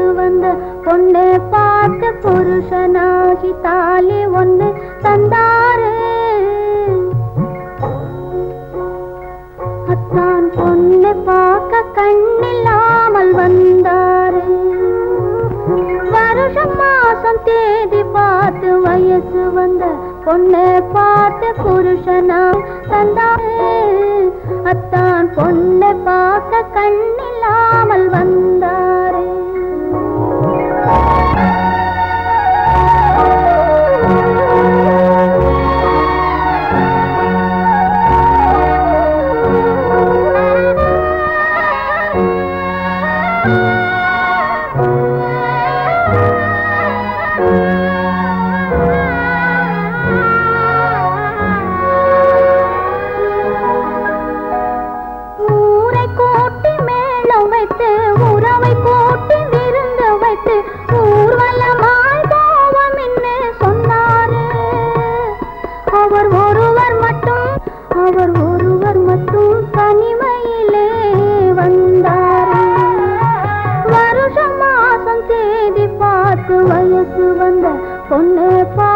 வந்த பொண்ணு பார்த்து புருஷனாகி தாலி ஒன்று தந்தாரு அத்தான் பொண்ணு பார்க்க கண்ணில்லாமல் வந்தாரு வருஷம் மாசம் தேதி பார்த்து வயசு வந்த பொண்ணு பார்த்து புருஷனா தந்தாரு அத்தான் பொண்ணு பார்க்க கண்ணில்லாமல் வந்தாரு ஊரை கூட்டி மேளம் வைத்து உறவை கூட்டி விருந்து வைத்து ஊர்வலமாய் போவோம் என்று சொன்னாரு அவர் ஒருவர் மட்டும் அவர் ஒருவர் மட்டும் தனிமையிலே வந்தாரு வருஷம் மாசம் தேதி பார்த்து வயசு வந்த பொண்ணு